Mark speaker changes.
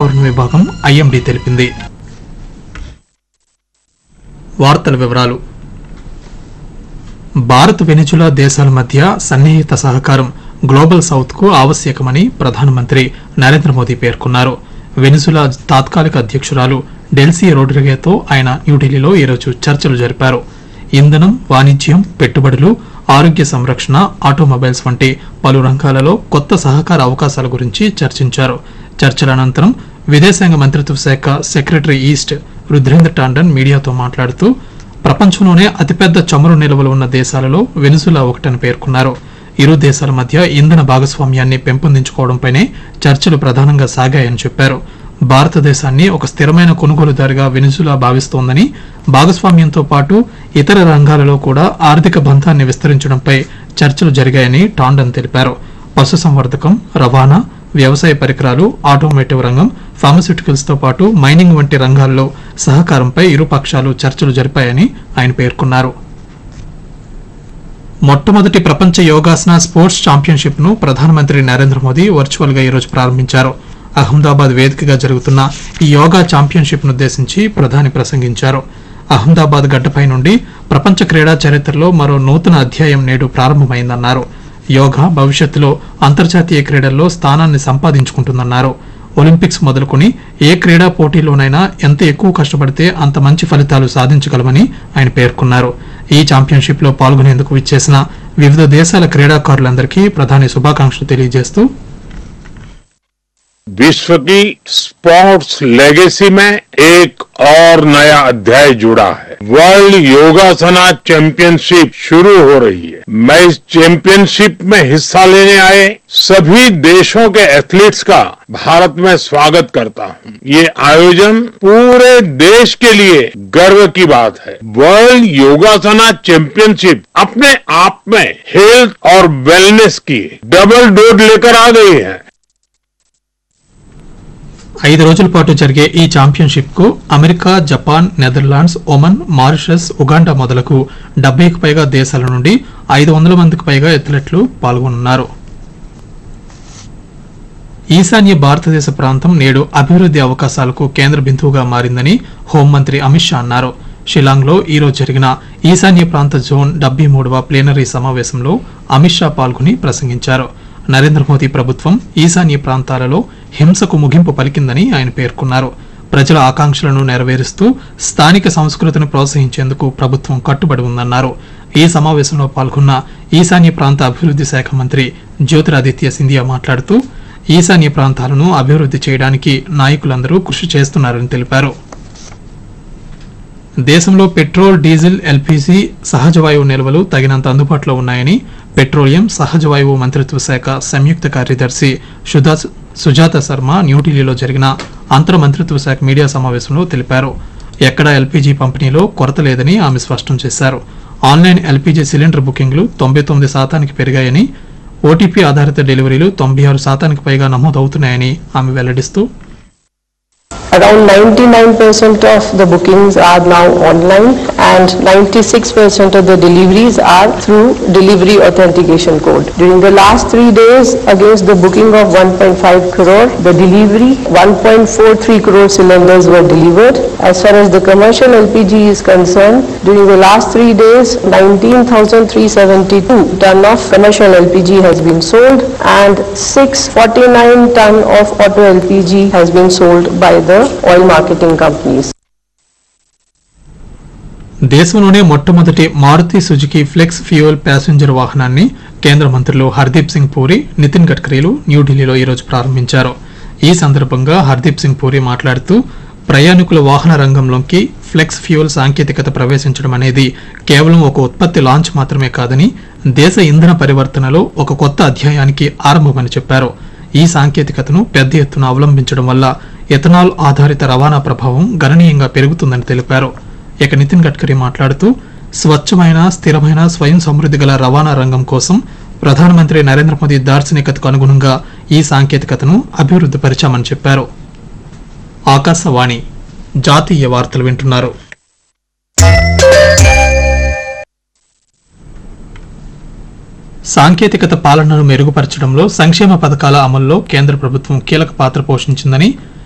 Speaker 1: పర్యావరణ విభాగం ఐఎండీ తెలిపింది వార్తల వివరాలు భారత్ వెనిజులా దేశాల మధ్య సన్నిహిత సహకారం గ్లోబల్ సౌత్ కు ఆవశ్యకమని ప్రధానమంత్రి నరేంద్ర మోదీ పేర్కొన్నారు వెనిజులా తాత్కాలిక అధ్యక్షురాలు డెల్సీ రోడ్రిగేతో ఆయన న్యూఢిల్లీలో ఈరోజు చర్చలు జరిపారు ఇంధనం వాణిజ్యం పెట్టుబడులు ఆరోగ్య సంరక్షణ ఆటోమొబైల్స్ వంటి పలు రంగాలలో కొత్త సహకార అవకాశాల గురించి చర్చించారు చర్చల అనంతరం విదేశాంగ మంత్రిత్వ శాఖ సెక్రటరీ ఈస్ట్ రుద్రేంద్ర టాండన్ మీడియాతో మాట్లాడుతూ ప్రపంచంలోనే అతిపెద్ద చమురు నిల్వలు ఉన్న దేశాలలో వెనుజులా ఒకటని పేర్కొన్నారు ఇరు దేశాల మధ్య ఇంధన భాగస్వామ్యాన్ని పెంపొందించుకోవడంపైనే చర్చలు ప్రధానంగా సాగాయని చెప్పారు భారతదేశాన్ని ఒక స్థిరమైన కొనుగోలుదారుగా వెనుజులా భావిస్తోందని భాగస్వామ్యంతో పాటు ఇతర రంగాలలో కూడా ఆర్థిక బంధాన్ని విస్తరించడంపై చర్చలు జరిగాయని టాండన్ తెలిపారు పశుసంవర్ధకం రవాణా వ్యవసాయ పరికరాలు ఆటోమోటివ్ రంగం ఫార్మస్యూటికల్స్ తో పాటు మైనింగ్ వంటి రంగాల్లో సహకారంపై ఇరు పక్షాలు చర్చలు జరిపాయని ఆయన పేర్కొన్నారు మొట్టమొదటి ప్రపంచ యోగాసన స్పోర్ట్స్ ఛాంపియన్షిప్ ను ప్రధానమంత్రి నరేంద్ర మోదీ వర్చువల్ గా ఈరోజు ప్రారంభించారు అహ్మదాబాద్ వేదికగా జరుగుతున్న ఈ యోగా ఛాంపియన్షిప్ ను ఉద్దేశించి ప్రధాని ప్రసంగించారు అహ్మదాబాద్ గడ్డపై నుండి ప్రపంచ క్రీడా చరిత్రలో మరో నూతన అధ్యాయం నేడు ప్రారంభమైందన్నారు యోగా భవిష్యత్తులో అంతర్జాతీయ క్రీడల్లో స్థానాన్ని సంపాదించుకుంటుందన్నారు ఒలింపిక్స్ మొదలుకొని ఏ క్రీడా పోటీలోనైనా ఎంత ఎక్కువ కష్టపడితే అంత మంచి ఫలితాలు సాధించగలమని ఆయన పేర్కొన్నారు ఈ ఛాంపియన్షిప్ లో పాల్గొనేందుకు విచ్చేసిన వివిధ దేశాల క్రీడాకారులందరికీ ప్రధాని శుభాకాంక్షలు తెలియజేస్తూ
Speaker 2: विश्व की स्पोर्ट्स लेगेसी में एक और नया अध्याय जुड़ा है वर्ल्ड योगासना चैंपियनशिप शुरू हो रही है मैं इस चैंपियनशिप में हिस्सा लेने आए सभी देशों के एथलीट्स का भारत में स्वागत करता हूं ये आयोजन पूरे देश के लिए गर्व की बात है वर्ल्ड योगासना चैंपियनशिप अपने आप में हेल्थ और वेलनेस की डबल डोज लेकर आ गई है
Speaker 1: ఐదు రోజుల పాటు జరిగే ఈ ఛాంపియన్షిప్ కు America Japan Netherlands Oman Mauritius Uganda మొదలకు డెబ్బైకి పైగా దేశాల నుండి ఐదు వందల మందికి పైగా అథ్లెట్లు పాల్గొనున్నారు ఈశాన్య భారతదేశ ప్రాంతం నేడు అభివృద్ది అవకాశాలకు కేంద్ర బిందువుగా మారిందని హోంమంత్రి అమిత్ షా అన్నారు షిలాంగ్ లో ఈరోజు జరిగిన ఈశాన్య ప్రాంత జోన్ డెబ్బై మూడవ ప్లేనరీ సమావేశంలో అమిత్ షా పాల్గొని ప్రసంగించారు నరేంద్ర మోదీ ప్రభుత్వం ఈశాన్య ప్రాంతాలలో హింసకు ముగింపు పలికిందని ఆయన పేర్కొన్నారు ప్రజల ఆకాంక్షలను నెరవేరుస్తూ స్థానిక సంస్కృతిని ప్రోత్సహించేందుకు ప్రభుత్వం కట్టుబడి ఉందన్నారు ఈ సమావేశంలో పాల్గొన్న ఈశాన్య ప్రాంత అభివృద్ది శాఖ మంత్రి జ్యోతిరాదిత్య సింధియా మాట్లాడుతూ ఈశాన్య ప్రాంతాలను అభివృద్ది చేయడానికి నాయకులందరూ కృషి చేస్తున్నారని తెలిపారు దేశంలో పెట్రోల్ డీజిల్ ఎల్పీజీ సహజ వాయువు నిల్వలు తగినంత అందుబాటులో ఉన్నాయని పెట్రోలియం సహజ వాయువు మంత్రిత్వ శాఖ సంయుక్త కార్యదర్శి సుధా సుజాత శర్మ న్యూఢిల్లీలో జరిగిన అంతర్ మంత్రిత్వ శాఖ మీడియా సమావేశంలో తెలిపారు ఎక్కడా ఎల్పీజీ పంపిణీలో కొరత లేదని ఆమె స్పష్టం చేశారు ఆన్లైన్ ఎల్పీజీ సిలిండర్ బుకింగ్లు తొంభై తొమ్మిది శాతానికి పెరిగాయని ఓటీపీ ఆధారిత డెలివరీలు తొంభై ఆరు శాతానికి పైగా నమోదవుతున్నాయని ఆమె వెల్లడిస్తూ
Speaker 3: Around 99% of the bookings are now online and 96% of the deliveries are through delivery authentication code. During the last three days, against the booking of 1.5 crore, the delivery 1.43 crore cylinders were delivered. As far as the commercial LPG is concerned, during the last three days, 19,372 ton of commercial LPG has been sold and 649 ton of auto LPG has been sold by the oil marketing companies.
Speaker 1: దేశంలోనే మొట్టమొదటి Maruti Suzuki flex fuel passenger వాహనాన్ని కేంద్ర మంత్రులు హర్దీప్ సింగ్ పూరి నితిన్ గడ్కరీలు న్యూఢిల్లీలో ఈరోజు ప్రారంభించారు ఈ సందర్భంగా హర్దీప్ సింగ్ పూరి మాట్లాడుతూ ప్రయాణికుల వాహన రంగంలోకి ఫ్లెక్స్ ఫ్యూయల్ సాంకేతికత ప్రవేశించడం అనేది కేవలం ఒక ఉత్పత్తి లాంచ్ మాత్రమే కాదని దేశ ఇంధన పరివర్తనలో ఒక కొత్త అధ్యాయానికి ఆరంభమని చెప్పారు ఈ సాంకేతికతను పెద్ద ఎత్తున అవలంబించడం వల్ల ఎథనాల్ ఆధారిత రవాణా ప్రభావం గణనీయంగా పెరుగుతుందని తెలిపారు ఇక నితిన్ గడ్కరీ మాట్లాడుతూ స్వచ్ఛమైన స్థిరమైన స్వయం సమృద్ధి గల రవాణా రంగం కోసం ప్రధానమంత్రి నరేంద్ర మోదీ దార్శనికతకు అనుగుణంగా ఈ సాంకేతికతను అభివృద్ధి పరిచామని చెప్పారు ఆకాశవాణి జాతీయ వార్తలు వింటున్నారు సాంకేతికత పాలనను మెరుగుపరచడంలో సంక్షేమ పథకాల అమల్లో కేంద్ర ప్రభుత్వం కీలక పాత్ర పోషించిందని